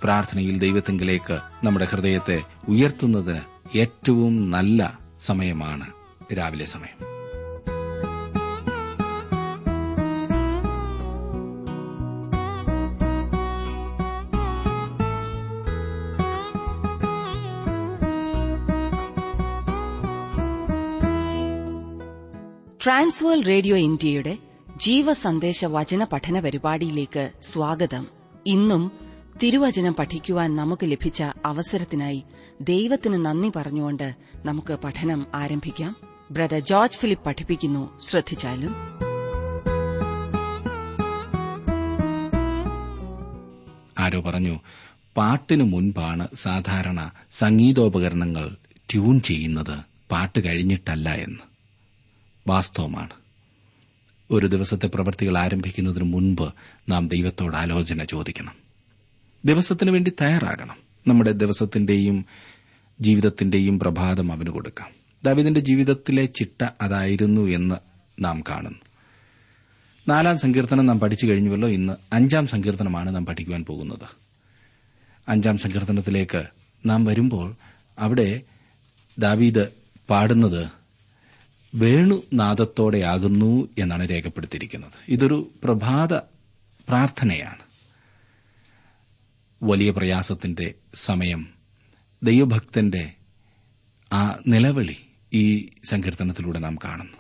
പ്രാർത്ഥനയിൽ ദൈവത്തിങ്കിലേക്ക് നമ്മുടെ ഹൃദയത്തെ ഉയർത്തുന്നതിന് ഏറ്റവും നല്ല സമയമാണ് രാവിലെ സമയം ട്രാൻസ്വേൾ റേഡിയോ ഇന്ത്യയുടെ ജീവസന്ദേശ വചന പഠന പരിപാടിയിലേക്ക് സ്വാഗതം ഇന്നും തിരുവചനം പഠിക്കുവാൻ നമുക്ക് ലഭിച്ച അവസരത്തിനായി ദൈവത്തിന് നന്ദി പറഞ്ഞുകൊണ്ട് നമുക്ക് പഠനം ആരംഭിക്കാം ബ്രദർ ജോർജ് ഫിലിപ്പ് പഠിപ്പിക്കുന്നു ശ്രദ്ധിച്ചാലും ആരോ പറഞ്ഞു പാട്ടിനു മുൻപാണ് സാധാരണ സംഗീതോപകരണങ്ങൾ ട്യൂൺ ചെയ്യുന്നത് പാട്ട് കഴിഞ്ഞിട്ടല്ല എന്ന് വാസ്തവമാണ് ഒരു ദിവസത്തെ പ്രവൃത്തികൾ ആരംഭിക്കുന്നതിന് മുൻപ് നാം ദൈവത്തോട് ആലോചന ചോദിക്കണം ദിവസത്തിനു വേണ്ടി തയ്യാറാകണം നമ്മുടെ ദിവസത്തിന്റെയും ജീവിതത്തിന്റെയും പ്രഭാതം അവന് കൊടുക്കാം ദാവിദിന്റെ ജീവിതത്തിലെ ചിട്ട അതായിരുന്നു എന്ന് നാം കാണുന്നു നാലാം സങ്കീർത്തനം നാം പഠിച്ചു കഴിഞ്ഞുവല്ലോ ഇന്ന് അഞ്ചാം സങ്കീർത്തനമാണ് നാം പഠിക്കുവാൻ പോകുന്നത് അഞ്ചാം സങ്കീർത്തനത്തിലേക്ക് നാം വരുമ്പോൾ അവിടെ ദാവീദ് പാടുന്നത് വേണുനാദത്തോടെയാകുന്നു എന്നാണ് രേഖപ്പെടുത്തിയിരിക്കുന്നത് ഇതൊരു പ്രഭാത പ്രാർത്ഥനയാണ് വലിയ പ്രയാസത്തിന്റെ സമയം ദൈവഭക്തന്റെ ആ നിലവിളി ഈ സങ്കീർത്തനത്തിലൂടെ നാം കാണുന്നു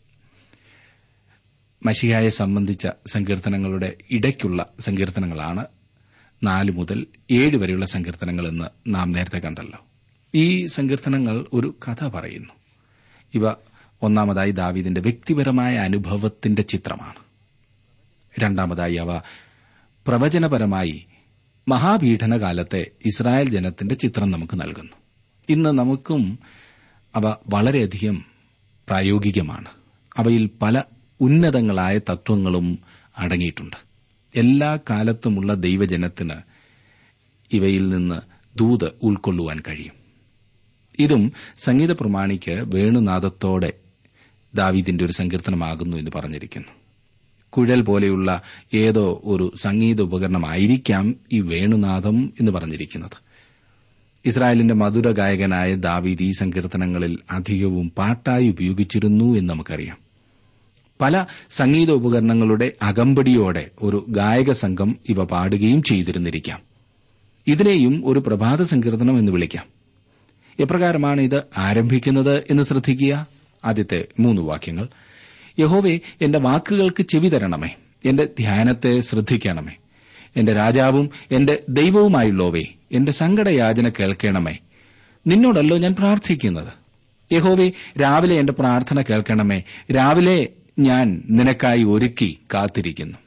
മഷിയായെ സംബന്ധിച്ച സങ്കീർത്തനങ്ങളുടെ ഇടയ്ക്കുള്ള സങ്കീർത്തനങ്ങളാണ് നാല് മുതൽ ഏഴ് വരെയുള്ള സങ്കീർത്തനങ്ങൾ എന്ന് നാം നേരത്തെ കണ്ടല്ലോ ഈ സങ്കീർത്തനങ്ങൾ ഒരു കഥ പറയുന്നു ഇവ ഒന്നാമതായി ദാവീദിന്റെ വ്യക്തിപരമായ അനുഭവത്തിന്റെ ചിത്രമാണ് രണ്ടാമതായി അവ പ്രവചനപരമായി മഹാപീഠനകാലത്തെ ഇസ്രായേൽ ജനത്തിന്റെ ചിത്രം നമുക്ക് നൽകുന്നു ഇന്ന് നമുക്കും അവ വളരെയധികം പ്രായോഗികമാണ് അവയിൽ പല ഉന്നതങ്ങളായ തത്വങ്ങളും അടങ്ങിയിട്ടുണ്ട് എല്ലാ കാലത്തുമുള്ള ദൈവജനത്തിന് ഇവയിൽ നിന്ന് ദൂത് ഉൾക്കൊള്ളുവാൻ കഴിയും ഇതും സംഗീത പ്രമാണിക്ക് വേണുനാദത്തോടെ ദാവീദിന്റെ ഒരു സങ്കീർത്തനമാകുന്നു എന്ന് പറഞ്ഞിരിക്കുന്നു കുഴൽ പോലെയുള്ള ഏതോ ഒരു സംഗീത ഉപകരണമായിരിക്കാം ഈ വേണുനാദം എന്ന് പറഞ്ഞിരിക്കുന്നത് ഇസ്രായേലിന്റെ മധുര ഗായകനായ ദാവീദ് ഈ സങ്കീർത്തനങ്ങളിൽ അധികവും പാട്ടായി ഉപയോഗിച്ചിരുന്നു എന്ന് നമുക്കറിയാം പല സംഗീത ഉപകരണങ്ങളുടെ അകമ്പടിയോടെ ഒരു ഗായക സംഘം ഇവ പാടുകയും ചെയ്തിരുന്നിരിക്കാം ഇതിനെയും ഒരു പ്രഭാത സങ്കീർത്തനം എന്ന് വിളിക്കാം എപ്രകാരമാണ് ഇത് ആരംഭിക്കുന്നത് എന്ന് ശ്രദ്ധിക്കുക ആദ്യത്തെ മൂന്ന് വാക്യങ്ങൾ യഹോവേ എന്റെ വാക്കുകൾക്ക് ചെവി തരണമേ എന്റെ ധ്യാനത്തെ ശ്രദ്ധിക്കണമേ എന്റെ രാജാവും എന്റെ ദൈവവുമായുള്ളോവേ എന്റെ സങ്കടയാചന കേൾക്കണമേ നിന്നോടല്ലോ ഞാൻ പ്രാർത്ഥിക്കുന്നത് യഹോവേ രാവിലെ എന്റെ പ്രാർത്ഥന കേൾക്കണമേ രാവിലെ ഞാൻ നിനക്കായി ഒരുക്കി കാത്തിരിക്കുന്നു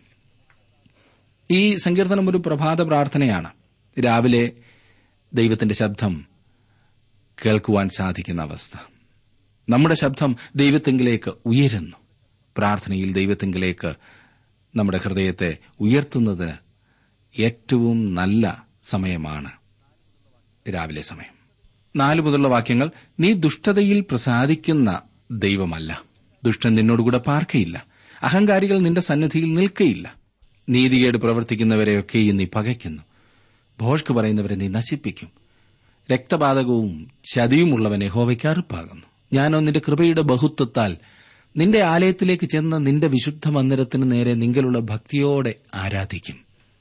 ഈ സങ്കീർത്തനം ഒരു പ്രഭാത പ്രാർത്ഥനയാണ് രാവിലെ ദൈവത്തിന്റെ ശബ്ദം കേൾക്കുവാൻ സാധിക്കുന്ന അവസ്ഥ നമ്മുടെ ശബ്ദം ദൈവത്തെങ്കിലേക്ക് ഉയരുന്നു പ്രാർത്ഥനയിൽ ദൈവത്തെങ്കിലേക്ക് നമ്മുടെ ഹൃദയത്തെ ഉയർത്തുന്നതിന് ഏറ്റവും നല്ല സമയമാണ് രാവിലെ സമയം നാലു മുതലുള്ള വാക്യങ്ങൾ നീ ദുഷ്ടതയിൽ പ്രസാദിക്കുന്ന ദൈവമല്ല ദുഷ്ടൻ നിന്നോടുകൂടെ പാർക്കയില്ല അഹങ്കാരികൾ നിന്റെ സന്നിധിയിൽ നിൽക്കയില്ല നീതികേട് പ്രവർത്തിക്കുന്നവരെയൊക്കെയും നീ പകയ്ക്കുന്നു ഭോഷ്ക് പറയുന്നവരെ നീ നശിപ്പിക്കും രക്തപാതകവും ചതിയുമുള്ളവനെ ഹോവയ്ക്ക് അറുപ്പാകുന്നു ഞാനോ നിന്റെ കൃപയുടെ ബഹുത്വത്താൽ നിന്റെ ആലയത്തിലേക്ക് ചെന്ന് നിന്റെ വിശുദ്ധ മന്ദിരത്തിന് നേരെ നിങ്ങളുള്ള ഭക്തിയോടെ ആരാധിക്കും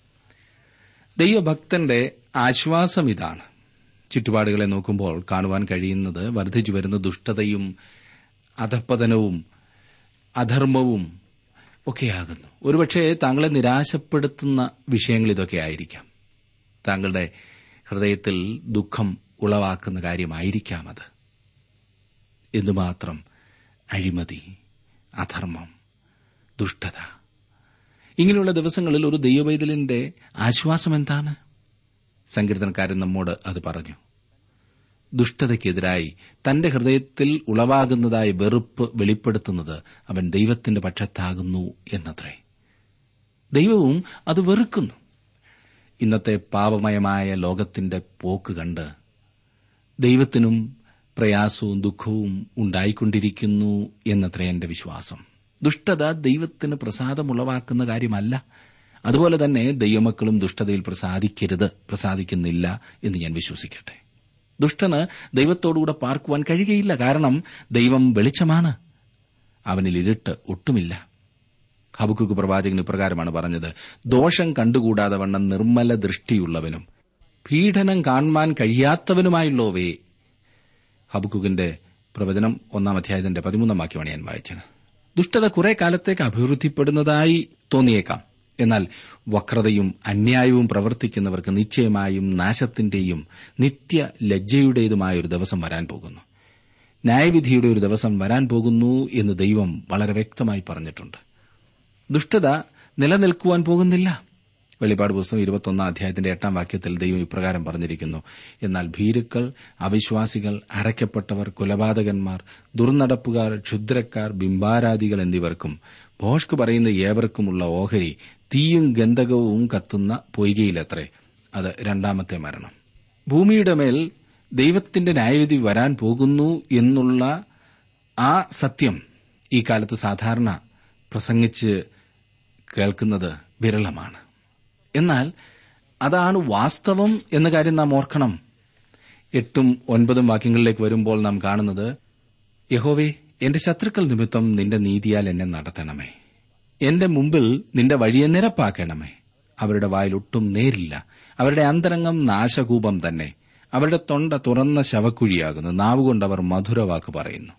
ദൈവഭക്തന്റെ ആശ്വാസം ഇതാണ് ചുറ്റുപാടുകളെ നോക്കുമ്പോൾ കാണുവാൻ കഴിയുന്നത് വർദ്ധിച്ചു വരുന്ന ദുഷ്ടതയും അധപ്പതനവും അധർമ്മവും ഒക്കെയാകുന്നു ഒരുപക്ഷെ താങ്കളെ നിരാശപ്പെടുത്തുന്ന വിഷയങ്ങൾ ഇതൊക്കെ ആയിരിക്കാം താങ്കളുടെ ഹൃദയത്തിൽ ദുഃഖം ഉളവാക്കുന്ന കാര്യമായിരിക്കാം അത് എന്തുമാത്രം അഴിമതി അധർമ്മം ദുഷ്ടത ഇങ്ങനെയുള്ള ദിവസങ്ങളിൽ ഒരു ദൈവവൈതലിന്റെ ആശ്വാസം എന്താണ് സങ്കീർത്തനക്കാരൻ നമ്മോട് അത് പറഞ്ഞു ദുഷ്ടതയ്ക്കെതിരായി തന്റെ ഹൃദയത്തിൽ ഉളവാകുന്നതായ വെറുപ്പ് വെളിപ്പെടുത്തുന്നത് അവൻ ദൈവത്തിന്റെ പക്ഷത്താകുന്നു എന്നത്രേ ദൈവവും അത് വെറുക്കുന്നു ഇന്നത്തെ പാപമയമായ ലോകത്തിന്റെ പോക്ക് കണ്ട് ദൈവത്തിനും പ്രയാസവും ദുഃഖവും ഉണ്ടായിക്കൊണ്ടിരിക്കുന്നു എന്നത്ര എന്റെ വിശ്വാസം ദുഷ്ടത ദൈവത്തിന് പ്രസാദമുളവാക്കുന്ന കാര്യമല്ല അതുപോലെ തന്നെ ദൈവമക്കളും ദുഷ്ടതയിൽ പ്രസാദിക്കരുത് പ്രസാദിക്കുന്നില്ല എന്ന് ഞാൻ വിശ്വസിക്കട്ടെ ദുഷ്ടന് ദൈവത്തോടുകൂടെ പാർക്കുവാൻ കഴിയുകയില്ല കാരണം ദൈവം വെളിച്ചമാണ് അവനിൽ ഇരുട്ട് ഒട്ടുമില്ല ഹബുക്കുക്ക് പ്രവാചകൻ ഇപ്രകാരമാണ് പറഞ്ഞത് ദോഷം കണ്ടുകൂടാതെ വണ്ണം നിർമ്മല ദൃഷ്ടിയുള്ളവനും പീഡനം കാണുവാൻ കഴിയാത്തവനുമായുള്ളവേ ഹബുക്കുകിന്റെ പ്രവചനം ഒന്നാം അധ്യായത്തിന്റെ പതിമൂന്നാം വാക്യമാണ് ഞാൻ വായിച്ചത് ദുഷ്ടത കുറെ കാലത്തേക്ക് അഭിവൃദ്ധിപ്പെടുന്നതായി തോന്നിയേക്കാം എന്നാൽ വക്രതയും അന്യായവും പ്രവർത്തിക്കുന്നവർക്ക് നിശ്ചയമായും നാശത്തിന്റെയും നിത്യ ലജ്ജയുടേതുമായ ഒരു ദിവസം വരാൻ പോകുന്നു ന്യായവിധിയുടെ ഒരു ദിവസം വരാൻ പോകുന്നു എന്ന് ദൈവം വളരെ വ്യക്തമായി പറഞ്ഞിട്ടുണ്ട് ദുഷ്ടത നിലനിൽക്കുവാൻ പോകുന്നില്ല വെളിപ്പാട് പുസ്തകം ഇരുപത്തൊന്നാം അധ്യായത്തിന്റെ എട്ടാം വാക്യത്തിൽ ദൈവം ഇപ്രകാരം പറഞ്ഞിരിക്കുന്നു എന്നാൽ ഭീരുക്കൾ അവിശ്വാസികൾ അരയ്ക്കപ്പെട്ടവർ കൊലപാതകന്മാർ ദുർനടപ്പുകാർ ക്ഷുദ്രക്കാർ ബിംബാരാദികൾ എന്നിവർക്കും ഭോഷ്ക് പറയുന്ന ഏവർക്കുമുള്ള ഓഹരി തീയും ഗന്ധകവും കത്തുന്ന പൊയ്കയിലത്രേ അത് രണ്ടാമത്തെ മരണം ഭൂമിയുടെ മേൽ ദൈവത്തിന്റെ ന്യായവിധി വരാൻ പോകുന്നു എന്നുള്ള ആ സത്യം ഈ കാലത്ത് സാധാരണ പ്രസംഗിച്ച് കേൾക്കുന്നത് വിരളമാണ് എന്നാൽ അതാണ് വാസ്തവം എന്ന കാര്യം നാം ഓർക്കണം എട്ടും ഒൻപതും വാക്യങ്ങളിലേക്ക് വരുമ്പോൾ നാം കാണുന്നത് യഹോവേ എന്റെ ശത്രുക്കൾ നിമിത്തം നിന്റെ നീതിയാൽ എന്നെ നടത്തണമേ എന്റെ മുമ്പിൽ നിന്റെ വഴിയെ നിരപ്പാക്കണമേ അവരുടെ വായിൽ ഒട്ടും നേരില്ല അവരുടെ അന്തരംഗം നാശകൂപം തന്നെ അവരുടെ തൊണ്ട തുറന്ന ശവക്കുഴിയാകുന്നു നാവുകൊണ്ട് അവർ മധുരവാക്ക് പറയുന്നു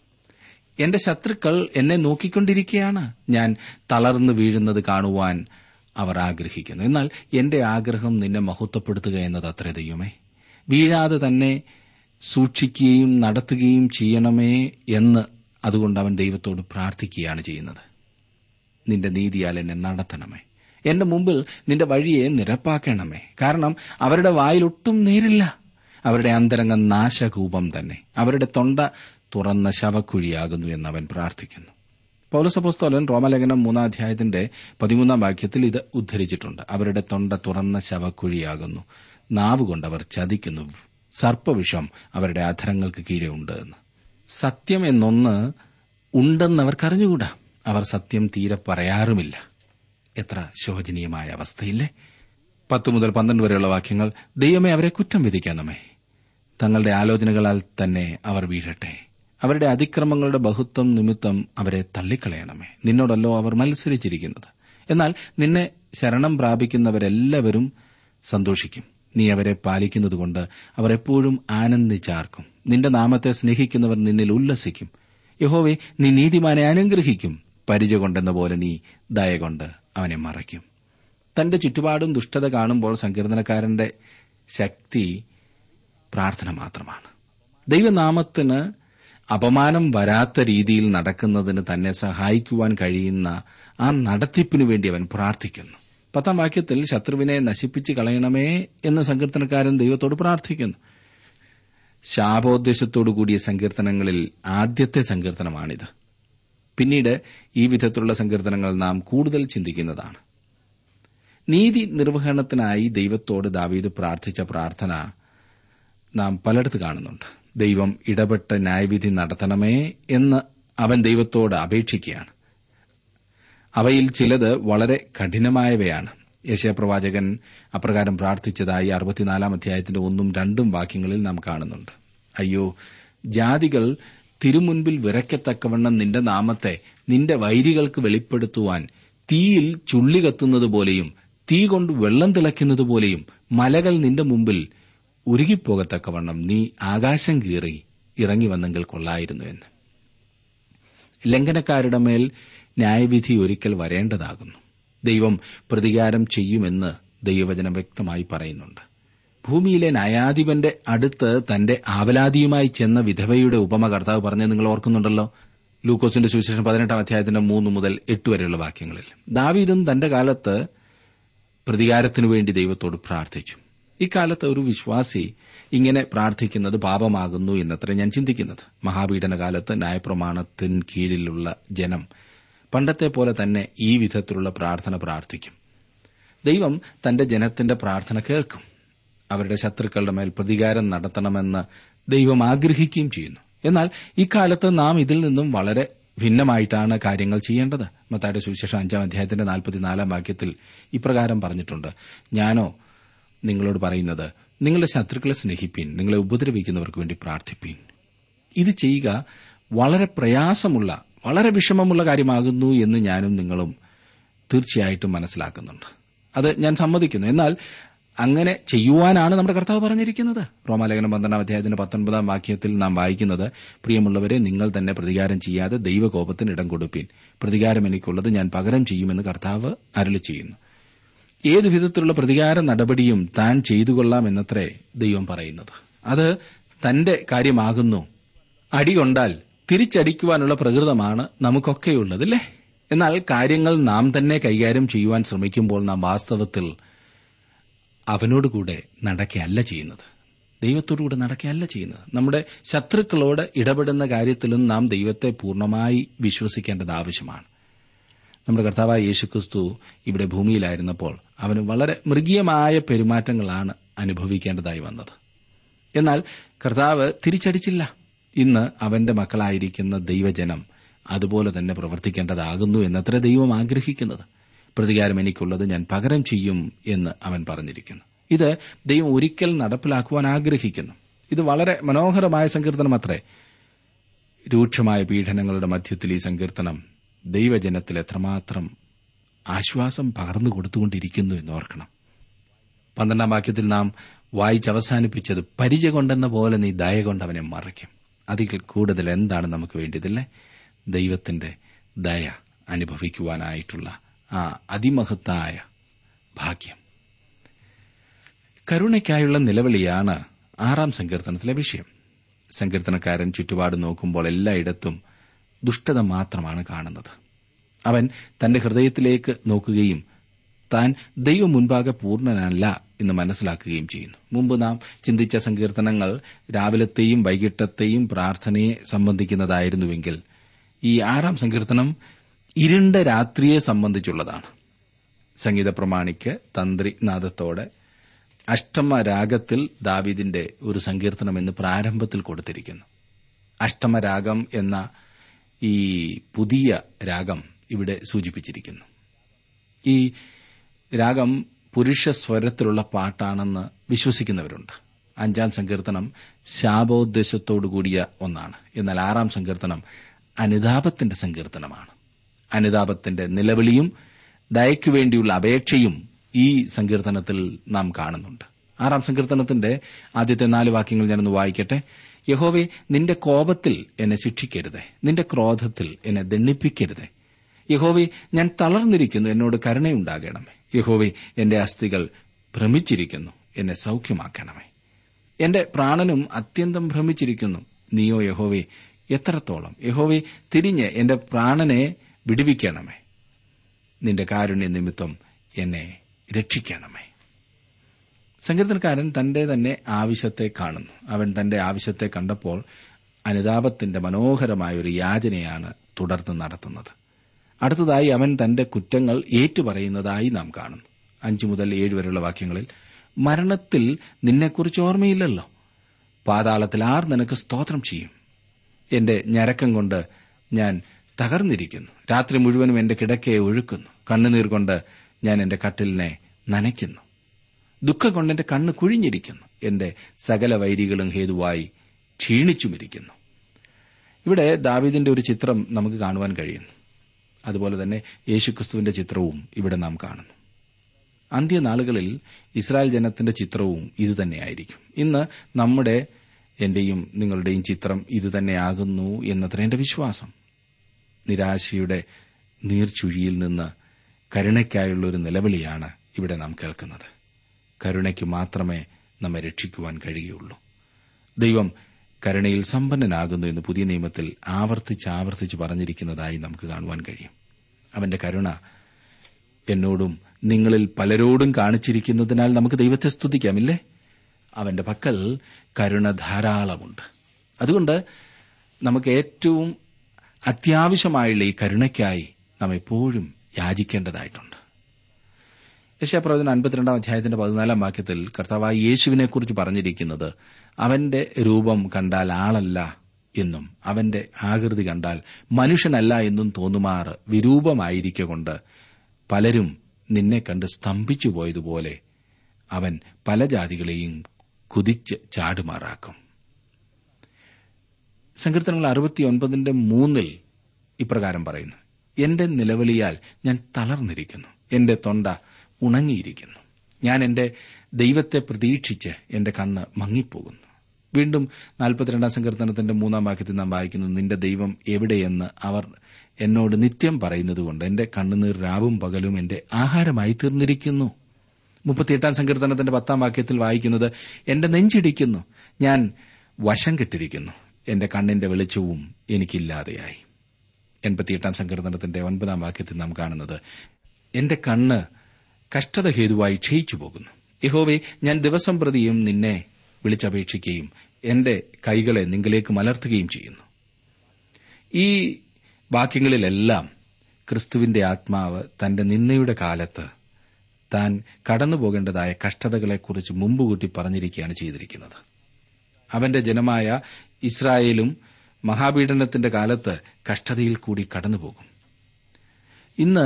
എന്റെ ശത്രുക്കൾ എന്നെ നോക്കിക്കൊണ്ടിരിക്കുകയാണ് ഞാൻ തളർന്നു വീഴുന്നത് കാണുവാൻ അവർ ആഗ്രഹിക്കുന്നു എന്നാൽ എന്റെ ആഗ്രഹം നിന്നെ മഹത്വപ്പെടുത്തുക എന്നത് അത്ര ദൈവമേ വീഴാതെ തന്നെ സൂക്ഷിക്കുകയും നടത്തുകയും ചെയ്യണമേ എന്ന് അതുകൊണ്ട് അവൻ ദൈവത്തോട് പ്രാർത്ഥിക്കുകയാണ് ചെയ്യുന്നത് നിന്റെ നീതിയാൽ എന്നെ നടത്തണമേ എന്റെ മുമ്പിൽ നിന്റെ വഴിയെ നിരപ്പാക്കണമേ കാരണം അവരുടെ വായിലൊട്ടും നേരില്ല അവരുടെ അന്തരംഗം നാശകൂപം തന്നെ അവരുടെ തൊണ്ട തുറന്ന ശവക്കുഴിയാകുന്നു എന്ന് അവൻ പ്രാർത്ഥിക്കുന്നു പൌലസപുസ്തോലൻ റോമലേഖനം മൂന്നാം അധ്യായത്തിന്റെ പതിമൂന്നാം വാക്യത്തിൽ ഇത് ഉദ്ധരിച്ചിട്ടുണ്ട് അവരുടെ തൊണ്ട തുറന്ന ശവക്കുഴിയാകുന്നു നാവുകൊണ്ട് അവർ ചതിക്കുന്നു സർപ്പവിഷം അവരുടെ അധരങ്ങൾക്ക് കീഴെ ഉണ്ട് എന്ന് സത്യം എന്നൊന്ന് ഉണ്ടെന്ന് അവർക്കറിഞ്ഞുകൂടാ അവർ സത്യം തീരെ പറയാറുമില്ല എത്ര ശോചനീയമായ അവസ്ഥയില്ലേ പത്ത് മുതൽ പന്ത്രണ്ട് വരെയുള്ള വാക്യങ്ങൾ ദൈവമേ അവരെ കുറ്റം വിധിക്കണമേ തങ്ങളുടെ ആലോചനകളാൽ തന്നെ അവർ വീഴട്ടെ അവരുടെ അതിക്രമങ്ങളുടെ ബഹുത്വം നിമിത്തം അവരെ തള്ളിക്കളയണമേ നിന്നോടല്ലോ അവർ മത്സരിച്ചിരിക്കുന്നത് എന്നാൽ നിന്നെ ശരണം പ്രാപിക്കുന്നവരെല്ലാവരും സന്തോഷിക്കും നീ അവരെ പാലിക്കുന്നതുകൊണ്ട് അവർ എപ്പോഴും ആനന്ദിച്ചാർക്കും നിന്റെ നാമത്തെ സ്നേഹിക്കുന്നവർ നിന്നിൽ ഉല്ലസിക്കും യഹോവെ നീ നീതിമാനെ അനുഗ്രഹിക്കും പരിചയ കൊണ്ടെന്ന പോലെ നീ ദയ കൊണ്ട് അവനെ മറയ്ക്കും തന്റെ ചുറ്റുപാടും ദുഷ്ടത കാണുമ്പോൾ സങ്കീർത്തനക്കാരന്റെ ശക്തി പ്രാർത്ഥന മാത്രമാണ് ദൈവനാമത്തിന് അപമാനം വരാത്ത രീതിയിൽ നടക്കുന്നതിന് തന്നെ സഹായിക്കുവാൻ കഴിയുന്ന ആ നടത്തിപ്പിനു വേണ്ടി അവൻ പ്രാർത്ഥിക്കുന്നു പത്താം വാക്യത്തിൽ ശത്രുവിനെ നശിപ്പിച്ച് കളയണമേ എന്ന് സങ്കീർത്തനക്കാരൻ ദൈവത്തോട് പ്രാർത്ഥിക്കുന്നു ശാപോദ്ദേശത്തോടു കൂടിയ സങ്കീർത്തനങ്ങളിൽ ആദ്യത്തെ സങ്കീർത്തനമാണിത് പിന്നീട് ഈ വിധത്തിലുള്ള സങ്കീർത്തനങ്ങൾ നാം കൂടുതൽ ചിന്തിക്കുന്നതാണ് നീതി നിർവഹണത്തിനായി ദൈവത്തോട് ദാവീദ് പ്രാർത്ഥിച്ച പ്രാർത്ഥന നാം പലയിടത്ത് കാണുന്നുണ്ട് ദൈവം ഇടപെട്ട് ന്യായവിധി നടത്തണമേ എന്ന് അവൻ ദൈവത്തോട് അപേക്ഷിക്കുകയാണ് അവയിൽ ചിലത് വളരെ കഠിനമായവയാണ് യശയപ്രവാചകൻ അപ്രകാരം പ്രാർത്ഥിച്ചതായി അറുപത്തിനാലാം അധ്യായത്തിന്റെ ഒന്നും രണ്ടും വാക്യങ്ങളിൽ നാം കാണുന്നുണ്ട് അയ്യോ ജാതികൾ തിരുമുൻപിൽ വിറയ്ക്കത്തക്കവണ്ണം നിന്റെ നാമത്തെ നിന്റെ വൈരികൾക്ക് വെളിപ്പെടുത്തുവാൻ തീയിൽ ചുള്ളി കത്തുന്നതുപോലെയും തീ കൊണ്ട് വെള്ളം തിളയ്ക്കുന്നതുപോലെയും മലകൾ നിന്റെ മുമ്പിൽ ഉരുകിപ്പോകത്തക്കവണ്ണം നീ ആകാശം കീറി ഇറങ്ങി വന്നെങ്കിൽ കൊള്ളായിരുന്നു എന്ന് ലംഘനക്കാരുടെ മേൽ ന്യായവിധി ഒരിക്കൽ വരേണ്ടതാകുന്നു ദൈവം പ്രതികാരം ചെയ്യുമെന്ന് ദൈവവചനം വ്യക്തമായി പറയുന്നുണ്ട് ഭൂമിയിലെ ന്യായാധിപന്റെ അടുത്ത് തന്റെ ആവലാതിയുമായി ചെന്ന വിധവയുടെ ഉപമ കർത്താവ് പറഞ്ഞത് നിങ്ങൾ ഓർക്കുന്നുണ്ടല്ലോ ലൂക്കോസിന്റെ സുവിശേഷം പതിനെട്ടാം അധ്യായത്തിന്റെ മൂന്ന് മുതൽ എട്ട് വരെയുള്ള വാക്യങ്ങളിൽ ദാവീദും തന്റെ കാലത്ത് പ്രതികാരത്തിനു വേണ്ടി ദൈവത്തോട് പ്രാർത്ഥിച്ചു ഇക്കാലത്ത് ഒരു വിശ്വാസി ഇങ്ങനെ പ്രാർത്ഥിക്കുന്നത് പാപമാകുന്നു എന്നത്ര ഞാൻ ചിന്തിക്കുന്നത് മഹാപീഡന കാലത്ത് ന്യായപ്രമാണത്തിന് കീഴിലുള്ള ജനം പണ്ടത്തെ പോലെ തന്നെ ഈ വിധത്തിലുള്ള പ്രാർത്ഥന പ്രാർത്ഥിക്കും ദൈവം തന്റെ ജനത്തിന്റെ പ്രാർത്ഥന കേൾക്കും അവരുടെ ശത്രുക്കളുടെ മേൽ പ്രതികാരം നടത്തണമെന്ന് ദൈവം ആഗ്രഹിക്കുകയും ചെയ്യുന്നു എന്നാൽ ഇക്കാലത്ത് നാം ഇതിൽ നിന്നും വളരെ ഭിന്നമായിട്ടാണ് കാര്യങ്ങൾ ചെയ്യേണ്ടത് മത്തായുടെ സുവിശേഷം അഞ്ചാം അധ്യായത്തിന്റെ നാൽപ്പത്തിനാലാം വാക്യത്തിൽ ഇപ്രകാരം പറഞ്ഞിട്ടുണ്ട് ഞാനോ നിങ്ങളോട് പറയുന്നത് നിങ്ങളുടെ ശത്രുക്കളെ സ്നേഹിപ്പീൻ നിങ്ങളെ ഉപദ്രവിക്കുന്നവർക്ക് വേണ്ടി പ്രാർത്ഥിപ്പീൻ ഇത് ചെയ്യുക വളരെ പ്രയാസമുള്ള വളരെ വിഷമമുള്ള കാര്യമാകുന്നു എന്ന് ഞാനും നിങ്ങളും തീർച്ചയായിട്ടും മനസ്സിലാക്കുന്നുണ്ട് അത് ഞാൻ സമ്മതിക്കുന്നു എന്നാൽ അങ്ങനെ ചെയ്യുവാനാണ് നമ്മുടെ കർത്താവ് പറഞ്ഞിരിക്കുന്നത് റോമാലേഖനം പന്ത്രണ്ടാം അധ്യായത്തിന്റെ പത്തൊൻപതാം വാക്യത്തിൽ നാം വായിക്കുന്നത് പ്രിയമുള്ളവരെ നിങ്ങൾ തന്നെ പ്രതികാരം ചെയ്യാതെ ദൈവകോപത്തിന് ഇടം കൊടുപ്പീൻ പ്രതികാരം എനിക്കുള്ളത് ഞാൻ പകരം ചെയ്യുമെന്ന് കർത്താവ് അരളി ചെയ്യുന്നു ഏത് വിധത്തിലുള്ള പ്രതികാര നടപടിയും താൻ ചെയ്തുകൊള്ളാം എന്നത്രേ ദൈവം പറയുന്നത് അത് തന്റെ കാര്യമാകുന്നു അടികൊണ്ടാൽ തിരിച്ചടിക്കുവാനുള്ള പ്രകൃതമാണ് നമുക്കൊക്കെയുള്ളത് അല്ലേ എന്നാൽ കാര്യങ്ങൾ നാം തന്നെ കൈകാര്യം ചെയ്യുവാൻ ശ്രമിക്കുമ്പോൾ നാം വാസ്തവത്തിൽ അവനോടുകൂടെ നടക്കുകയല്ല ചെയ്യുന്നത് ദൈവത്തോടുകൂടെ നടക്കുകയല്ല ചെയ്യുന്നത് നമ്മുടെ ശത്രുക്കളോട് ഇടപെടുന്ന കാര്യത്തിലും നാം ദൈവത്തെ പൂർണ്ണമായി വിശ്വസിക്കേണ്ടത് ആവശ്യമാണ് നമ്മുടെ കർത്താവായ യേശുക്രിസ്തു ഇവിടെ ഭൂമിയിലായിരുന്നപ്പോൾ അവന് വളരെ മൃഗീയമായ പെരുമാറ്റങ്ങളാണ് അനുഭവിക്കേണ്ടതായി വന്നത് എന്നാൽ കർത്താവ് തിരിച്ചടിച്ചില്ല ഇന്ന് അവന്റെ മക്കളായിരിക്കുന്ന ദൈവജനം അതുപോലെ തന്നെ പ്രവർത്തിക്കേണ്ടതാകുന്നു എന്നത്ര ദൈവം ആഗ്രഹിക്കുന്നത് പ്രതികാരം എനിക്കുള്ളത് ഞാൻ പകരം ചെയ്യും എന്ന് അവൻ പറഞ്ഞിരിക്കുന്നു ഇത് ദൈവം ഒരിക്കൽ നടപ്പിലാക്കുവാൻ ആഗ്രഹിക്കുന്നു ഇത് വളരെ മനോഹരമായ സങ്കീർത്തനം അത്രേ രൂക്ഷമായ പീഡനങ്ങളുടെ മധ്യത്തിൽ ഈ സങ്കീർത്തനം ദൈവജനത്തിൽ എത്രമാത്രം ആശ്വാസം പകർന്നു കൊടുത്തുകൊണ്ടിരിക്കുന്നു എന്നോർക്കണം പന്ത്രണ്ടാം വാക്യത്തിൽ നാം വായിച്ചവസാനിപ്പിച്ചത് പരിചയ കൊണ്ടെന്ന പോലെ നീ ദയ കൊണ്ട് അവനെ മറയ്ക്കും അതിൽ കൂടുതൽ എന്താണ് നമുക്ക് വേണ്ടിയതല്ലേ ദൈവത്തിന്റെ ദയ അനുഭവിക്കുവാനായിട്ടുള്ള ആ അതിമഹത്തായ ഭാഗ്യം കരുണയ്ക്കായുള്ള നിലവിളിയാണ് ആറാം സങ്കീർത്തനത്തിലെ വിഷയം സങ്കീർത്തനക്കാരൻ ചുറ്റുപാട് നോക്കുമ്പോൾ എല്ലായിടത്തും ദുഷ്ടത മാത്രമാണ് കാണുന്നത് അവൻ തന്റെ ഹൃദയത്തിലേക്ക് നോക്കുകയും താൻ ദൈവം മുൻപാകെ പൂർണ്ണനല്ല എന്ന് മനസ്സിലാക്കുകയും ചെയ്യുന്നു മുമ്പ് നാം ചിന്തിച്ച സങ്കീർത്തനങ്ങൾ രാവിലത്തെയും വൈകിട്ടത്തെയും പ്രാർത്ഥനയെ സംബന്ധിക്കുന്നതായിരുന്നുവെങ്കിൽ ഈ ആറാം സങ്കീർത്തനം ഇരുണ്ട രാത്രിയെ സംബന്ധിച്ചുള്ളതാണ് സംഗീത പ്രമാണിക്ക് തന്ത്രി നാദത്തോടെ അഷ്ടമരാഗത്തിൽ ദാവീദിന്റെ ഒരു സങ്കീർത്തനം എന്ന് പ്രാരംഭത്തിൽ കൊടുത്തിരിക്കുന്നു അഷ്ടമരാഗം എന്ന ഈ പുതിയ രാഗം ഇവിടെ സൂചിപ്പിച്ചിരിക്കുന്നു ഈ രാഗം പുരുഷ സ്വരത്തിലുള്ള പാട്ടാണെന്ന് വിശ്വസിക്കുന്നവരുണ്ട് അഞ്ചാം സങ്കീർത്തനം ശാപോദ്ദേശത്തോടുകൂടിയ ഒന്നാണ് എന്നാൽ ആറാം സങ്കീർത്തനം അനുതാപത്തിന്റെ സങ്കീർത്തനമാണ് അനുതാപത്തിന്റെ നിലവിളിയും ദയയ്ക്കു വേണ്ടിയുള്ള അപേക്ഷയും ഈ സങ്കീർത്തനത്തിൽ നാം കാണുന്നുണ്ട് ആറാം സങ്കീർത്തനത്തിന്റെ ആദ്യത്തെ നാല് വാക്യങ്ങൾ ഞാനൊന്ന് വായിക്കട്ടെ യഹോവെ നിന്റെ കോപത്തിൽ എന്നെ ശിക്ഷിക്കരുതേ നിന്റെ ക്രോധത്തിൽ എന്നെ ദണ്ണിപ്പിക്കരുതേ യഹോവെ ഞാൻ തളർന്നിരിക്കുന്നു എന്നോട് കരുണയുണ്ടാകണമേ യഹോവെ എന്റെ അസ്ഥികൾ ഭ്രമിച്ചിരിക്കുന്നു എന്നെ സൌഖ്യമാക്കണമേ എന്റെ പ്രാണനും അത്യന്തം ഭ്രമിച്ചിരിക്കുന്നു നീയോ യഹോവെ എത്രത്തോളം യഹോവെ തിരിഞ്ഞ് എന്റെ പ്രാണനെ വിടുവിക്കണമേ നിന്റെ കാരുണ്യ നിമിത്തം എന്നെ രക്ഷിക്കണമേ സങ്കീർത്തനക്കാരൻ തന്റെ തന്നെ ആവശ്യത്തെ കാണുന്നു അവൻ തന്റെ ആവശ്യത്തെ കണ്ടപ്പോൾ അനുതാപത്തിന്റെ മനോഹരമായ ഒരു യാചനയാണ് തുടർന്ന് നടത്തുന്നത് അടുത്തതായി അവൻ തന്റെ കുറ്റങ്ങൾ ഏറ്റുപറയുന്നതായി നാം കാണുന്നു അഞ്ചു മുതൽ ഏഴ് വരെയുള്ള വാക്യങ്ങളിൽ മരണത്തിൽ നിന്നെക്കുറിച്ച് ഓർമ്മയില്ലല്ലോ പാതാളത്തിൽ ആർ നിനക്ക് സ്തോത്രം ചെയ്യും എന്റെ ഞരക്കം കൊണ്ട് ഞാൻ തകർന്നിരിക്കുന്നു രാത്രി മുഴുവനും എന്റെ കിടക്കയെ ഒഴുക്കുന്നു കണ്ണുനീർ കൊണ്ട് ഞാൻ എന്റെ കട്ടിലിനെ നനയ്ക്കുന്നു ദുഃഖം കൊണ്ട് എന്റെ കണ്ണ് കുഴിഞ്ഞിരിക്കുന്നു എന്റെ സകല വൈരികളും ഹേതുവായി ക്ഷീണിച്ചുമിരിക്കുന്നു ഇവിടെ ദാവീദിന്റെ ഒരു ചിത്രം നമുക്ക് കാണുവാൻ കഴിയുന്നു അതുപോലെ തന്നെ യേശുക്രിസ്തുവിന്റെ ചിത്രവും ഇവിടെ നാം കാണുന്നു അന്ത്യനാളുകളിൽ ഇസ്രായേൽ ജനത്തിന്റെ ചിത്രവും ഇതുതന്നെയായിരിക്കും ഇന്ന് നമ്മുടെ എന്റെയും നിങ്ങളുടെയും ചിത്രം ഇതുതന്നെയാകുന്നു എന്നത്ര എന്റെ വിശ്വാസം നിരാശയുടെ നീർച്ചുഴിയിൽ നിന്ന് കരുണയ്ക്കായുള്ള ഒരു നിലവിളിയാണ് ഇവിടെ നാം കേൾക്കുന്നത് കരുണയ്ക്ക് മാത്രമേ നമ്മെ രക്ഷിക്കുവാൻ കഴിയുള്ളൂ ദൈവം കരുണയിൽ സമ്പന്നനാകുന്നു എന്ന് പുതിയ നിയമത്തിൽ ആവർത്തിച്ച് ആവർത്തിച്ച് പറഞ്ഞിരിക്കുന്നതായി നമുക്ക് കാണുവാൻ കഴിയും അവന്റെ കരുണ എന്നോടും നിങ്ങളിൽ പലരോടും കാണിച്ചിരിക്കുന്നതിനാൽ നമുക്ക് ദൈവത്തെ സ്തുതിക്കാമില്ലേ അവന്റെ പക്കൽ കരുണ ധാരാളമുണ്ട് അതുകൊണ്ട് നമുക്ക് ഏറ്റവും അത്യാവശ്യമായുള്ള ഈ കരുണയ്ക്കായി നാം എപ്പോഴും യാചിക്കേണ്ടതായിട്ടുണ്ട് യശാപ്രവചന അൻപത്തിരണ്ടാം അധ്യായത്തിന്റെ പതിനാലാം വാക്യത്തിൽ കർത്താവായ യേശുവിനെക്കുറിച്ച് പറഞ്ഞിരിക്കുന്നത് അവന്റെ രൂപം കണ്ടാൽ ആളല്ല എന്നും അവന്റെ ആകൃതി കണ്ടാൽ മനുഷ്യനല്ല എന്നും തോന്നുമാറ് വിരൂപമായിരിക്കൊണ്ട് പലരും നിന്നെ കണ്ട് സ്തംഭിച്ചു പോയതുപോലെ അവൻ പല ജാതികളെയും കുതിച്ച് ചാടുമാറാക്കും സങ്കീർത്തനങ്ങൾ അറുപത്തിയൊൻപതിന്റെ മൂന്നിൽ ഇപ്രകാരം പറയുന്നു എന്റെ നിലവിളിയാൽ ഞാൻ തളർന്നിരിക്കുന്നു എന്റെ തൊണ്ട ഉണങ്ങിയിരിക്കുന്നു ഞാൻ എന്റെ ദൈവത്തെ പ്രതീക്ഷിച്ച് എന്റെ കണ്ണ് മങ്ങിപ്പോകുന്നു വീണ്ടും നാൽപ്പത്തിരണ്ടാം സങ്കീർത്തനത്തിന്റെ മൂന്നാം വാക്യത്തിൽ നാം വായിക്കുന്നു നിന്റെ ദൈവം എവിടെയെന്ന് അവർ എന്നോട് നിത്യം പറയുന്നതുകൊണ്ട് എന്റെ കണ്ണുനീർ രാവും പകലും എന്റെ ആഹാരമായി തീർന്നിരിക്കുന്നു മുപ്പത്തിയെട്ടാം സങ്കീർത്തനത്തിന്റെ പത്താം വാക്യത്തിൽ വായിക്കുന്നത് എന്റെ നെഞ്ചിടിക്കുന്നു ഞാൻ വശം കെട്ടിരിക്കുന്നു എന്റെ കണ്ണിന്റെ വെളിച്ചവും എനിക്കില്ലാതെയായി എൺപത്തിയെട്ടാം സങ്കീർത്തനത്തിന്റെ ഒൻപതാം വാക്യത്തിൽ നാം കാണുന്നത് എന്റെ കണ്ണ് കഷ്ടത ഹേതുവായി ക്ഷയിച്ചു പോകുന്നു യഹോവെ ഞാൻ ദിവസം പ്രതിയും നിന്നെ വിളിച്ചപേക്ഷിക്കുകയും എന്റെ കൈകളെ നിങ്ങളിലേക്ക് മലർത്തുകയും ചെയ്യുന്നു ഈ വാക്യങ്ങളിലെല്ലാം ക്രിസ്തുവിന്റെ ആത്മാവ് തന്റെ നിന്നയുടെ കാലത്ത് താൻ കടന്നുപോകേണ്ടതായ കഷ്ടതകളെക്കുറിച്ച് മുമ്പുകൂട്ടി പറഞ്ഞിരിക്കുകയാണ് ചെയ്തിരിക്കുന്നത് അവന്റെ ജനമായ ഇസ്രായേലും മഹാപീഡനത്തിന്റെ കാലത്ത് കഷ്ടതയിൽ കൂടി കടന്നുപോകും ഇന്ന്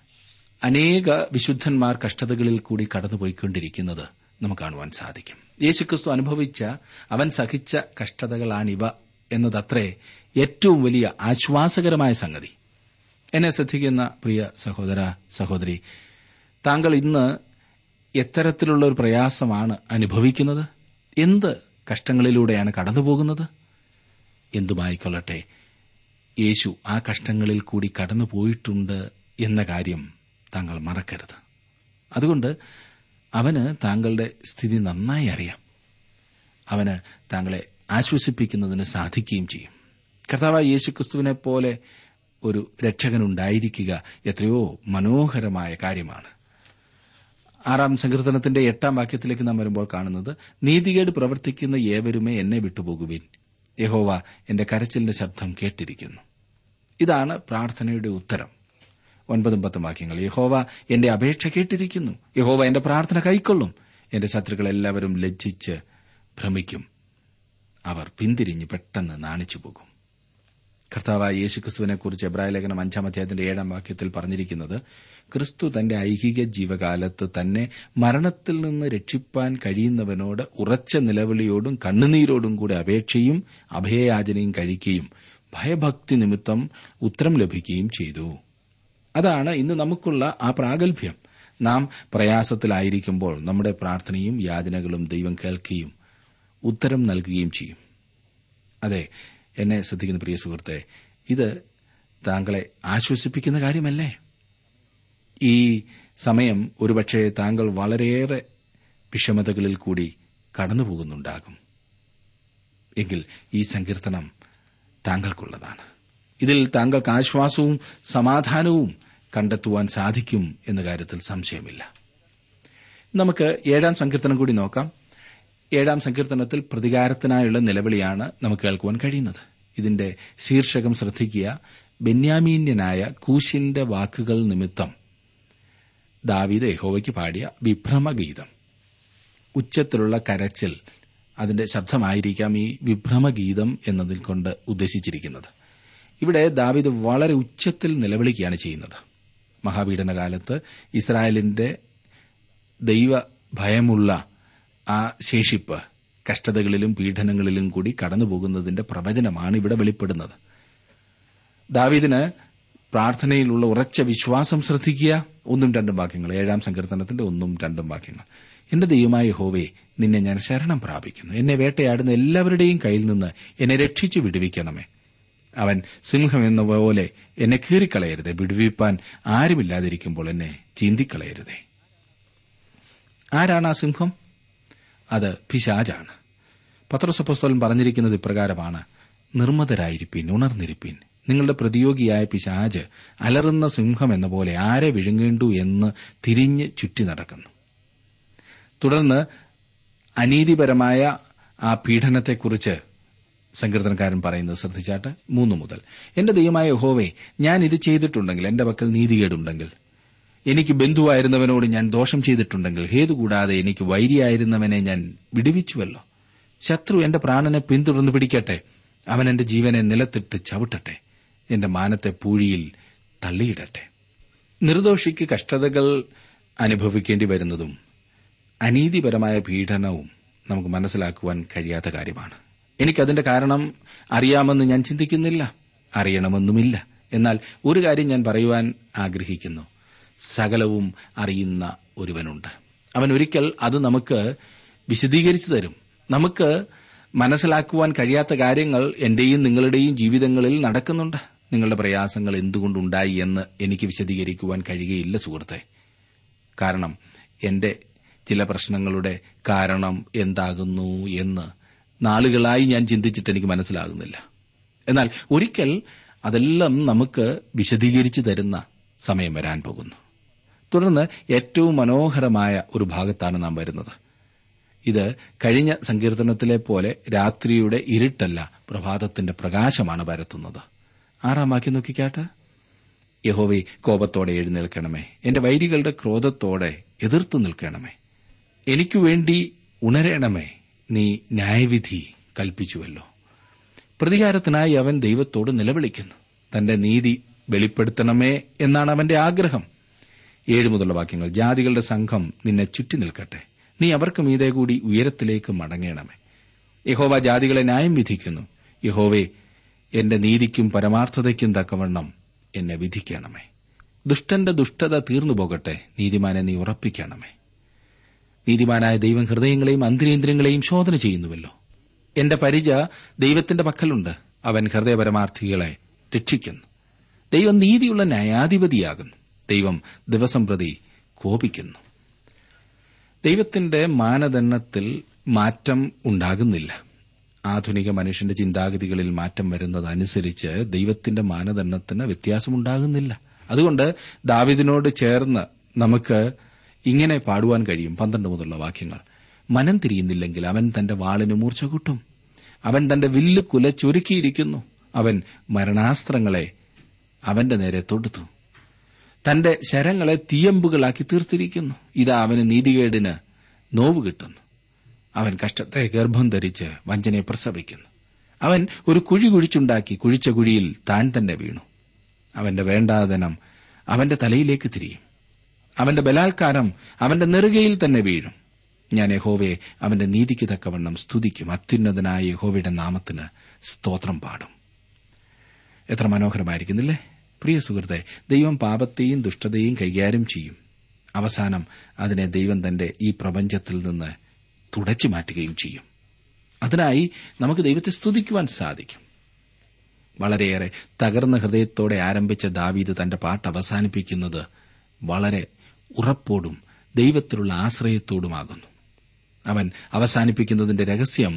അനേക വിശുദ്ധന്മാർ കഷ്ടതകളിൽ കൂടി കടന്നുപോയിക്കൊണ്ടിരിക്കുന്നത് നമുക്ക് കാണുവാൻ സാധിക്കും യേശുക്രിസ്തു അനുഭവിച്ച അവൻ സഹിച്ച കഷ്ടതകളാണിവ എന്നതത്രേ ഏറ്റവും വലിയ ആശ്വാസകരമായ സംഗതി എന്നെ ശ്രദ്ധിക്കുന്ന പ്രിയ സഹോദര സഹോദരി താങ്കൾ ഇന്ന് എത്തരത്തിലുള്ള ഒരു പ്രയാസമാണ് അനുഭവിക്കുന്നത് എന്ത് കഷ്ടങ്ങളിലൂടെയാണ് കടന്നുപോകുന്നത് എന്തുമായിക്കൊള്ളട്ടെ യേശു ആ കഷ്ടങ്ങളിൽ കൂടി കടന്നുപോയിട്ടുണ്ട് എന്ന കാര്യം താങ്കൾ മറക്കരുത് അതുകൊണ്ട് അവന് താങ്കളുടെ സ്ഥിതി നന്നായി അറിയാം അവന് താങ്കളെ ആശ്വസിപ്പിക്കുന്നതിന് സാധിക്കുകയും ചെയ്യും കർത്താവായ യേശുക്രിസ്തുവിനെ പോലെ ഒരു രക്ഷകനുണ്ടായിരിക്കുക എത്രയോ മനോഹരമായ കാര്യമാണ് ആറാം സങ്കീർത്തനത്തിന്റെ എട്ടാം വാക്യത്തിലേക്ക് നാം വരുമ്പോൾ കാണുന്നത് നീതികേട് പ്രവർത്തിക്കുന്ന ഏവരുമേ എന്നെ വിട്ടുപോകുവിൻ യഹോവ എന്റെ കരച്ചിലിന്റെ ശബ്ദം കേട്ടിരിക്കുന്നു ഇതാണ് പ്രാർത്ഥനയുടെ ഉത്തരം ഒൻപതും പത്തും വാക്യങ്ങൾ യഹോവ എന്റെ അപേക്ഷ കേട്ടിരിക്കുന്നു യഹോവ എന്റെ പ്രാർത്ഥന കൈക്കൊള്ളും എന്റെ ശത്രുക്കൾ എല്ലാവരും ലജ്ജിച്ച് ഭ്രമിക്കും അവർ പിന്തിരിഞ്ഞ് പെട്ടെന്ന് നാണിച്ചു പോകും കർത്താവായ യേശുക്രിസ്തുവിനെക്കുറിച്ച് എബ്രായ ലേഖനം അഞ്ചാം അധ്യായത്തിന്റെ ഏഴാം വാക്യത്തിൽ പറഞ്ഞിരിക്കുന്നത് ക്രിസ്തു തന്റെ ഐഹിക ജീവകാലത്ത് തന്നെ മരണത്തിൽ നിന്ന് രക്ഷിപ്പാൻ കഴിയുന്നവനോട് ഉറച്ച നിലവിളിയോടും കണ്ണുനീരോടും കൂടെ അപേക്ഷയും അഭയയാചനയും കഴിക്കുകയും ഭയഭക്തി നിമിത്തം ഉത്തരം ലഭിക്കുകയും ചെയ്തു അതാണ് ഇന്ന് നമുക്കുള്ള ആ പ്രാഗൽഭ്യം നാം പ്രയാസത്തിലായിരിക്കുമ്പോൾ നമ്മുടെ പ്രാർത്ഥനയും യാചനകളും ദൈവം കേൾക്കുകയും ഉത്തരം നൽകുകയും ചെയ്യും അതെ എന്നെ ശ്രദ്ധിക്കുന്ന പ്രിയ സുഹൃത്തെ ഇത് താങ്കളെ ആശ്വസിപ്പിക്കുന്ന കാര്യമല്ലേ ഈ സമയം ഒരുപക്ഷെ താങ്കൾ വളരെയേറെ വിഷമതകളിൽ കൂടി കടന്നുപോകുന്നുണ്ടാകും എങ്കിൽ ഈ സങ്കീർത്തനം താങ്കൾക്കുള്ളതാണ് ഇതിൽ താങ്കൾക്ക് ആശ്വാസവും സമാധാനവും കണ്ടെത്തുവാൻ സാധിക്കും എന്ന കാര്യത്തിൽ സംശയമില്ല നമുക്ക് ഏഴാം സങ്കീർത്തനം കൂടി നോക്കാം ഏഴാം സങ്കീർത്തനത്തിൽ പ്രതികാരത്തിനായുള്ള നിലവിളിയാണ് നമുക്ക് കേൾക്കുവാൻ കഴിയുന്നത് ഇതിന്റെ ശീർഷകം ശ്രദ്ധിക്കുക ബെന്യാമീന്യനായ കൂശിന്റെ വാക്കുകൾ നിമിത്തം ദാവീദ് യഹോവയ്ക്ക് പാടിയ വിഭ്രമഗീതം ഉച്ചത്തിലുള്ള കരച്ചിൽ അതിന്റെ ശബ്ദമായിരിക്കാം ഈ വിഭ്രമഗീതം എന്നതിൽ കൊണ്ട് ഉദ്ദേശിച്ചിരിക്കുന്നത് ഇവിടെ ദാവീദ് വളരെ ഉച്ചത്തിൽ നിലവിളിക്കുകയാണ് ചെയ്യുന്നത് മഹാപീഡനകാലത്ത് ഇസ്രായേലിന്റെ ദൈവ ഭയമുള്ള ആ ശേഷിപ്പ് കഷ്ടതകളിലും പീഡനങ്ങളിലും കൂടി കടന്നുപോകുന്നതിന്റെ പ്രവചനമാണ് ഇവിടെ വെളിപ്പെടുന്നത് ദാവീദിന് പ്രാർത്ഥനയിലുള്ള ഉറച്ച വിശ്വാസം ശ്രദ്ധിക്കുക ഒന്നും രണ്ടും വാക്യങ്ങൾ ഏഴാം സങ്കീർത്തനത്തിന്റെ ഒന്നും രണ്ടും വാക്യങ്ങൾ എന്റെ ദൈവമായ ഹോവേ നിന്നെ ഞാൻ ശരണം പ്രാപിക്കുന്നു എന്നെ വേട്ടയാടുന്ന എല്ലാവരുടെയും കയ്യിൽ നിന്ന് എന്നെ രക്ഷിച്ചു വിടുവിക്കണമേ അവൻ സിംഹം എന്ന പോലെ എന്നെ കീറിക്കളയരുതേ വിടുവിപ്പാൻ ആരുമില്ലാതിരിക്കുമ്പോൾ എന്നെ ചീന്തിക്കളയരുതേ ആരാണ് ആ സിംഹം അത് പിശാജാണ് പത്രസപ്പസ്തോലൻ പറഞ്ഞിരിക്കുന്നത് ഇപ്രകാരമാണ് നിർമ്മതരായിരിപ്പീൻ ഉണർന്നിരിപ്പീൻ നിങ്ങളുടെ പ്രതിയോഗിയായ പിശാജ് അലറുന്ന സിംഹം എന്ന പോലെ ആരെ വിഴുങ്ങേണ്ടു എന്ന് തിരിഞ്ഞ് ചുറ്റി നടക്കുന്നു തുടർന്ന് അനീതിപരമായ ആ പീഡനത്തെക്കുറിച്ച് സങ്കീർത്തനക്കാരൻ പറയുന്നത് ശ്രദ്ധിച്ചാട്ട് മൂന്ന് മുതൽ എന്റെ ദൈവമായ ഹോവേ ഞാൻ ഇത് ചെയ്തിട്ടുണ്ടെങ്കിൽ എന്റെ പക്കൽ നീതികേടുണ്ടെങ്കിൽ എനിക്ക് ബന്ധുവായിരുന്നവനോട് ഞാൻ ദോഷം ചെയ്തിട്ടുണ്ടെങ്കിൽ ഹേതു കൂടാതെ എനിക്ക് വൈരിയായിരുന്നവനെ ഞാൻ വിടുവിച്ചുവല്ലോ ശത്രു എന്റെ പ്രാണനെ പിന്തുടർന്ന് പിടിക്കട്ടെ അവൻ എന്റെ ജീവനെ നിലത്തിട്ട് ചവിട്ടട്ടെ എന്റെ മാനത്തെ പൂഴിയിൽ തള്ളിയിടട്ടെ നിർദോഷിക്ക് കഷ്ടതകൾ അനുഭവിക്കേണ്ടി വരുന്നതും അനീതിപരമായ പീഡനവും നമുക്ക് മനസ്സിലാക്കുവാൻ കഴിയാത്ത കാര്യമാണ് എനിക്കതിന്റെ കാരണം അറിയാമെന്ന് ഞാൻ ചിന്തിക്കുന്നില്ല അറിയണമെന്നുമില്ല എന്നാൽ ഒരു കാര്യം ഞാൻ പറയുവാൻ ആഗ്രഹിക്കുന്നു സകലവും അറിയുന്ന ഒരുവനുണ്ട് അവൻ ഒരിക്കൽ അത് നമുക്ക് വിശദീകരിച്ചു തരും നമുക്ക് മനസ്സിലാക്കുവാൻ കഴിയാത്ത കാര്യങ്ങൾ എന്റെയും നിങ്ങളുടെയും ജീവിതങ്ങളിൽ നടക്കുന്നുണ്ട് നിങ്ങളുടെ പ്രയാസങ്ങൾ എന്തുകൊണ്ടുണ്ടായി എന്ന് എനിക്ക് വിശദീകരിക്കുവാൻ കഴിയുകയില്ല സുഹൃത്തെ കാരണം എന്റെ ചില പ്രശ്നങ്ങളുടെ കാരണം എന്താകുന്നു എന്ന് നാളുകളായി ഞാൻ ചിന്തിച്ചിട്ട് എനിക്ക് മനസ്സിലാകുന്നില്ല എന്നാൽ ഒരിക്കൽ അതെല്ലാം നമുക്ക് വിശദീകരിച്ചു തരുന്ന സമയം വരാൻ പോകുന്നു തുടർന്ന് ഏറ്റവും മനോഹരമായ ഒരു ഭാഗത്താണ് നാം വരുന്നത് ഇത് കഴിഞ്ഞ സങ്കീർത്തനത്തിലെ പോലെ രാത്രിയുടെ ഇരുട്ടല്ല പ്രഭാതത്തിന്റെ പ്രകാശമാണ് പരത്തുന്നത് ആറാം വാക്യം നോക്കിക്കാട്ടെ യഹോവെ കോപത്തോടെ എഴുന്നേൽക്കണമേ എന്റെ വൈരികളുടെ ക്രോധത്തോടെ എതിർത്തു നിൽക്കണമേ എനിക്കു വേണ്ടി ഉണരണമേ നീ ന്യായവിധി കൽപ്പിച്ചുവല്ലോ പ്രതികാരത്തിനായി അവൻ ദൈവത്തോട് നിലവിളിക്കുന്നു തന്റെ നീതി വെളിപ്പെടുത്തണമേ എന്നാണ് അവന്റെ ആഗ്രഹം ഏഴ് മുതലുള്ള വാക്യങ്ങൾ ജാതികളുടെ സംഘം നിന്നെ ചുറ്റി നിൽക്കട്ടെ നീ അവർക്ക് മീതെ കൂടി ഉയരത്തിലേക്ക് മടങ്ങണമേ യഹോവ ജാതികളെ ന്യായം വിധിക്കുന്നു യഹോവേ എന്റെ നീതിക്കും പരമാർത്ഥതയ്ക്കും തക്കവണ്ണം എന്നെ വിധിക്കണമേ ദുഷ്ടന്റെ ദുഷ്ടത തീർന്നു പോകട്ടെ നീതിമാനെ നീ ഉറപ്പിക്കണമേ നീതിമാനായ ദൈവം ഹൃദയങ്ങളെയും അന്തരേന്ദ്രങ്ങളെയും ശോധന ചെയ്യുന്നുവല്ലോ എന്റെ പരിച ദൈവത്തിന്റെ പക്കലുണ്ട് അവൻ ഹൃദയപരമാർത്ഥികളെ രക്ഷിക്കുന്നു ദൈവം നീതിയുള്ള ന്യായാധിപതിയാകുന്നു ദൈവം ദിവസം പ്രതി കോപിക്കുന്നു ദൈവത്തിന്റെ മാനദണ്ഡത്തിൽ മാറ്റം ഉണ്ടാകുന്നില്ല ആധുനിക മനുഷ്യന്റെ ചിന്താഗതികളിൽ മാറ്റം വരുന്നതനുസരിച്ച് ദൈവത്തിന്റെ മാനദണ്ഡത്തിന് വ്യത്യാസമുണ്ടാകുന്നില്ല അതുകൊണ്ട് ദാവിദിനോട് ചേർന്ന് നമുക്ക് ഇങ്ങനെ പാടുവാൻ കഴിയും പന്ത്രണ്ട് മുതലുള്ള വാക്യങ്ങൾ മനം തിരിയുന്നില്ലെങ്കിൽ അവൻ തന്റെ വാളിന് മൂർച്ച കൂട്ടും അവൻ തന്റെ വില്ല് കുലച്ചൊരുക്കിയിരിക്കുന്നു അവൻ മരണാസ്ത്രങ്ങളെ അവന്റെ നേരെ തൊടുത്തു തന്റെ ശരങ്ങളെ തീയമ്പുകളാക്കി തീർത്തിരിക്കുന്നു ഇതാ അവന് നീതികേടിന് നോവ് കിട്ടുന്നു അവൻ കഷ്ടത്തെ ഗർഭം ധരിച്ച് വഞ്ചനയെ പ്രസവിക്കുന്നു അവൻ ഒരു കുഴി കുഴിച്ചുണ്ടാക്കി കുഴിച്ച കുഴിയിൽ താൻ തന്നെ വീണു അവന്റെ വേണ്ടാതനം അവന്റെ തലയിലേക്ക് തിരിയും അവന്റെ ബലാത്കാരം അവന്റെ നെറുകയിൽ തന്നെ വീഴും ഞാൻ യഹോവയെ അവന്റെ നീതിക്ക് തക്കവണ്ണം സ്തുതിക്കും അത്യുന്നതനായ യഹോവയുടെ നാമത്തിന് സ്തോത്രം പാടും എത്ര മനോഹരമായിരിക്കുന്നില്ലേ പ്രിയ സുഹൃത്തെ ദൈവം പാപത്തെയും ദുഷ്ടതയും കൈകാര്യം ചെയ്യും അവസാനം അതിനെ ദൈവം തന്റെ ഈ പ്രപഞ്ചത്തിൽ നിന്ന് തുടച്ചു മാറ്റുകയും ചെയ്യും അതിനായി നമുക്ക് ദൈവത്തെ സ്തുതിക്കുവാൻ സാധിക്കും വളരെയേറെ തകർന്ന ഹൃദയത്തോടെ ആരംഭിച്ച ദാവീദ് തന്റെ പാട്ട് അവസാനിപ്പിക്കുന്നത് വളരെ ഉറപ്പോടും ദൈവത്തിലുള്ള ആശ്രയത്തോടുമാകുന്നു അവൻ അവസാനിപ്പിക്കുന്നതിന്റെ രഹസ്യം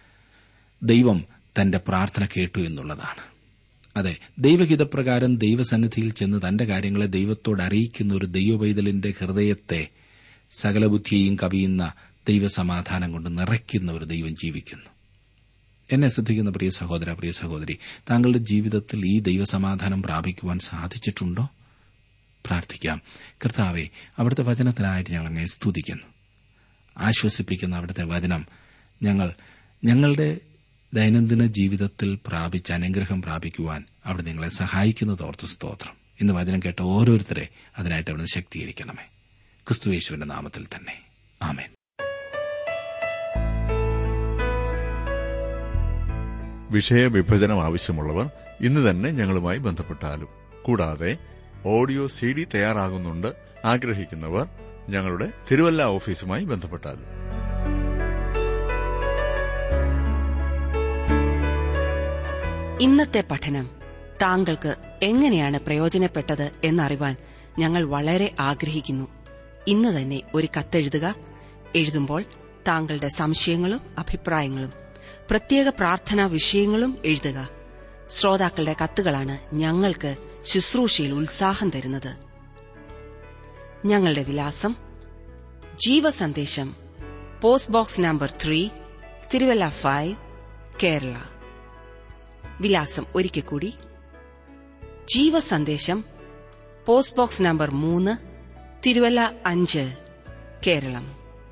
ദൈവം തന്റെ പ്രാർത്ഥന കേട്ടു എന്നുള്ളതാണ് അതെ ദൈവഹിതപ്രകാരം ദൈവസന്നിധിയിൽ ചെന്ന് തന്റെ കാര്യങ്ങളെ ദൈവത്തോട് അറിയിക്കുന്ന ഒരു ദൈവപൈതലിന്റെ ഹൃദയത്തെ സകല ബുദ്ധിയെയും കവിയുന്ന ദൈവസമാധാനം കൊണ്ട് നിറയ്ക്കുന്ന ഒരു ദൈവം ജീവിക്കുന്നു എന്നെ ശ്രദ്ധിക്കുന്ന പ്രിയ സഹോദര പ്രിയ സഹോദരി താങ്കളുടെ ജീവിതത്തിൽ ഈ ദൈവസമാധാനം പ്രാപിക്കുവാൻ സാധിച്ചിട്ടുണ്ടോ പ്രാർത്ഥിക്കാം കർത്താവെ അവിടുത്തെ വചനത്തിനായിട്ട് ഞങ്ങൾ അങ്ങനെ സ്തുതിക്കുന്നു ആശ്വസിപ്പിക്കുന്ന അവിടുത്തെ വചനം ഞങ്ങൾ ഞങ്ങളുടെ ദൈനംദിന ജീവിതത്തിൽ പ്രാപിച്ച അനുഗ്രഹം പ്രാപിക്കുവാൻ അവിടെ നിങ്ങളെ സഹായിക്കുന്നത് ഓർത്ത് സ്തോത്രം ഇന്ന് വചനം കേട്ട ഓരോരുത്തരെ അതിനായിട്ട് അവിടുന്ന് ശക്തീകരിക്കണമേ ക്രിസ്തുയേശുവിന്റെ നാമത്തിൽ തന്നെ ആമേൻ വിഷയവിഭജനം ആവശ്യമുള്ളവർ ഇന്ന് തന്നെ ഞങ്ങളുമായി ബന്ധപ്പെട്ടാലും കൂടാതെ ഓഡിയോ സി ഡി തയ്യാറാകുന്നുണ്ട് ആഗ്രഹിക്കുന്നവർ ഞങ്ങളുടെ തിരുവല്ല ഓഫീസുമായി ബന്ധപ്പെട്ടാലും ഇന്നത്തെ പഠനം താങ്കൾക്ക് എങ്ങനെയാണ് പ്രയോജനപ്പെട്ടത് എന്നറിവാൻ ഞങ്ങൾ വളരെ ആഗ്രഹിക്കുന്നു ഇന്ന് തന്നെ ഒരു കത്തെഴുതുക എഴുതുമ്പോൾ താങ്കളുടെ സംശയങ്ങളും അഭിപ്രായങ്ങളും പ്രത്യേക പ്രാർത്ഥനാ വിഷയങ്ങളും എഴുതുക ശ്രോതാക്കളുടെ കത്തുകളാണ് ഞങ്ങൾക്ക് ശുശ്രൂഷയിൽ ഉത്സാഹം തരുന്നത് ഞങ്ങളുടെ വിലാസം Jeevasandesham post box number three Thiruvalla five Kerala വിലാസം ഒരിക്കൽ കൂടി ജീവസന്ദേശം പോസ്റ്റ് ബോക്സ് നമ്പർ മൂന്ന് തിരുവല്ല അഞ്ച് Keralam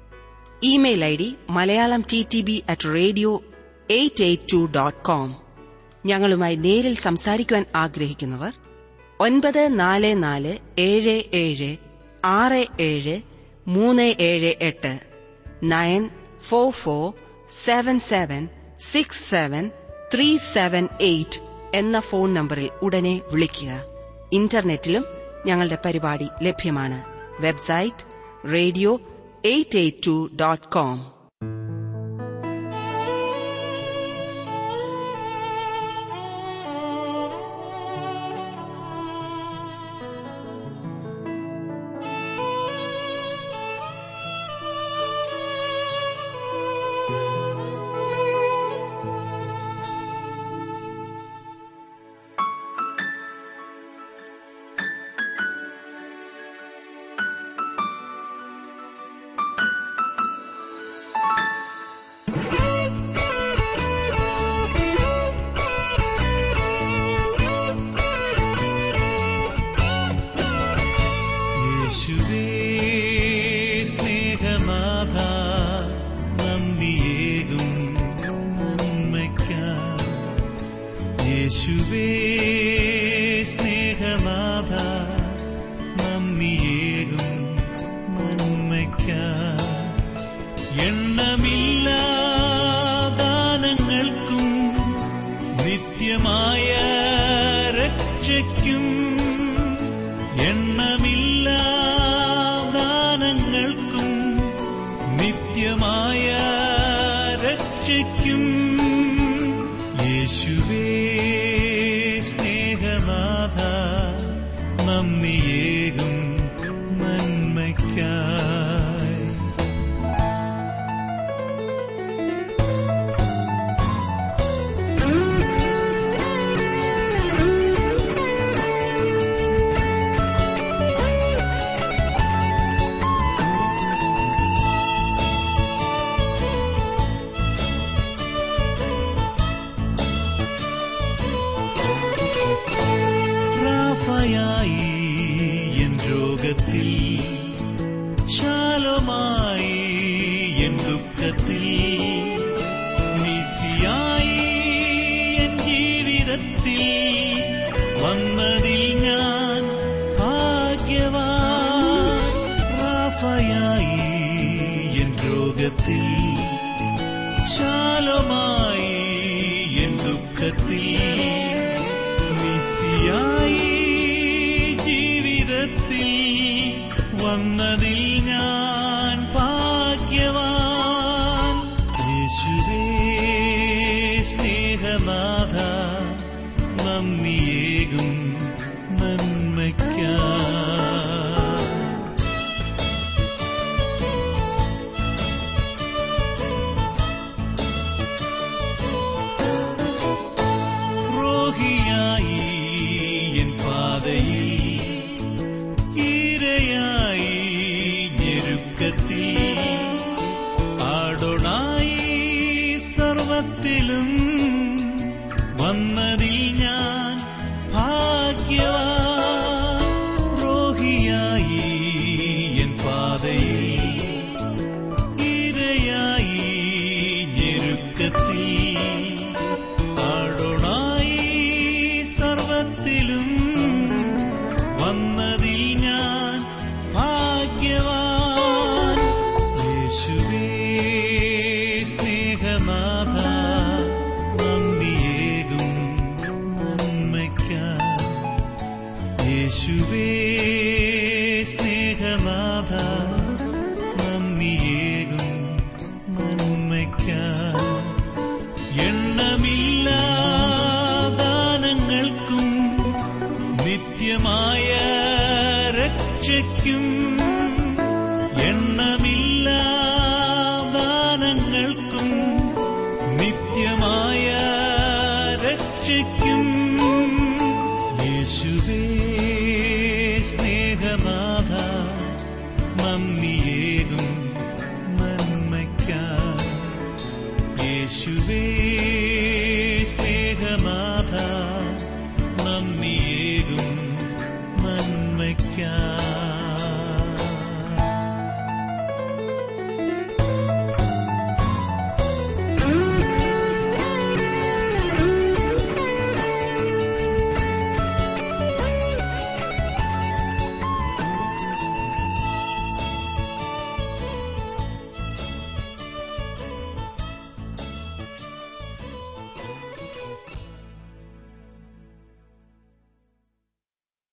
email I D Malayalam T T B at radio eight eight two dot com ഞങ്ങളുമായി നേരിൽ സംസാരിക്കുവാൻ ആഗ്രഹിക്കുന്നവർ ഒൻപത് നാല് നാല് ഏഴ് ഏഴ് ആറ് ഏഴ് മൂന്ന് ഏഴ് എട്ട് nine four four seven seven six seven three seven eight എന്ന ഫോൺ നമ്പറിൽ ഉടനെ വിളിക്കുക ഇന്റർനെറ്റിലും ഞങ്ങളുടെ പരിപാടി ലഭ്യമാണ് website radio eight eight two dot com യേശുവേ സ്നേഹനാഥ നന്ദിയേകും നന്മയ്ക്കായി യേശുവേ സ്നേഹനാഥ നന്ദിയേകും നന്മയ്ക്കായി എണ്ണമില്ല ദാനങ്ങൾക്കും നിത്യമായ രക്ഷയ്ക്കും എണ്ണമില്ല ദാനങ്ങൾക്കും നിത്യമായ രക്ഷയ്ക്കും യേശുവേ സ്നേഹനാഥ നന്ദിയേകും നന്മയ്ക്കായി റാഫയായി എൻ രോഗത്തിൽ ശാലമായി എൻ ദുഃഖത്തിൽ നിസിയായി എൻ ജീവിതത്തിൽ വന്നതിൽ ഞാൻ ഭാഗ്യവാൻ റാഫയായി എൻ രോഗത്തിൽ ശാലമായി എൻ ദുഃഖത്തിൽ നിസിയായി ജീവിതത്തിൽ വന്നതിൽ ഞാൻ ഭാഗ്യവാൻ യേശുവേ സ്നേഹനാഥ നന്ദിയേകും നന്മയ്ക്കായി ദ്രോഹിയായി എൻ പാതയിൽ ഈരയായി ഞെരുക്കത്തിൽ ആടൊണായി സർവത്തിലും വന്നതിൽ ഞാൻ ഭാഗ്യവാൻ ദ്രോഹിയായി എൻ പാതയിൽ ഇരയായി ഞെരുക്കത്തിൽ ആടൊണായി സർവത്തിലും വന്നതിൽ ഞാൻ ഭാഗ്യവാൻ യേശുവേ സ്നേഹനാഥ നന്ദിയേകും നന്മയ്ക്കായി യേശുവേ സ്നേഹനാഥ നന്ദിയേകും നന്മയ്ക്കായി എണ്ണമില്ല ദാനങ്ങൾക്കും നിത്യമായ രക്ഷയ്ക്കും എണ്ണമില്ല ദാനങ്ങൾക്കും നിത്യമായ